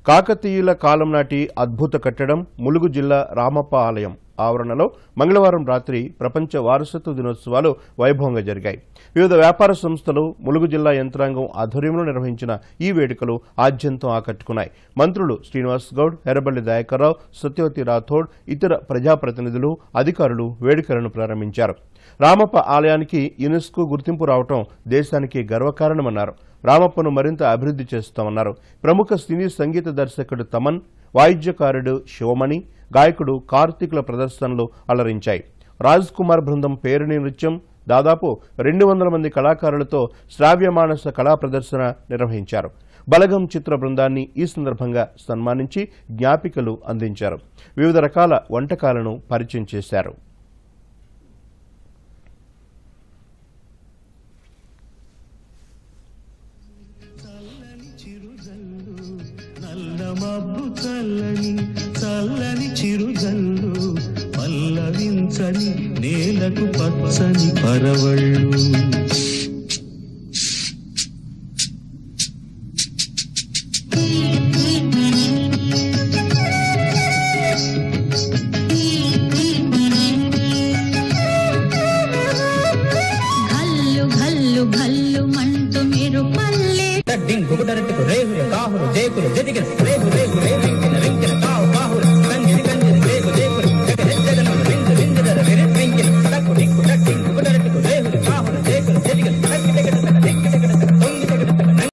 కాకతీయుల కాలం నాటి అద్భుత కట్టడం ములుగు జిల్లా రామప్ప ఆలయం ఆవరణలో మంగళవారం రాత్రి ప్రపంచ వారసత్వ దినోత్సవాలు వైభవంగా జరిగాయి వివిధ వ్యాపార సంస్థలు ములుగు జిల్లా యంత్రాంగం ఆధ్వర్యంలో నిర్వహించిన ఈ వేడుకలు ఆద్యంతం ఆకట్టుకున్నాయి మంత్రులు శ్రీనివాస్ గౌడ్ ఎర్రబల్లి దయాకర్రావు సత్యవతి రాథోడ్ ఇతర ప్రజాప్రతినిధులు అధికారులు వేడుకలను ప్రారంభించారు రామప్ప ఆలయానికి యునెస్కో గుర్తింపు రావటం దేశానికి గర్వకారణమన్నారు రామప్పను మరింత అభివృద్ధి చేస్తామన్నారు ప్రముఖ సినీ సంగీత దర్శకుడు తమన్ వాయిద్యకారుడు శివమణి గాయకుడు కార్తీకుల ప్రదర్శనలు అలరించాయి రాజ్ కుమార్ బృందం పేరుని నృత్యం దాదాపు రెండు వందల మంది కళాకారులతో శ్రావ్యమానస కళా ప్రదర్శన నిర్వహించారు బలగం చిత్ర బృందాన్ని ఈ సందర్భంగా సన్మానించి జ్ఞాపికలు అందించారు వివిధ రకాల వంటకాలను పరిచయం చేశారు చల్లని చిరుజల్లు నల్ల మబ్బు చల్లని చల్లని చిరుజల్లు పల్లవించని నేలకు పచ్చని పరవళ్ళు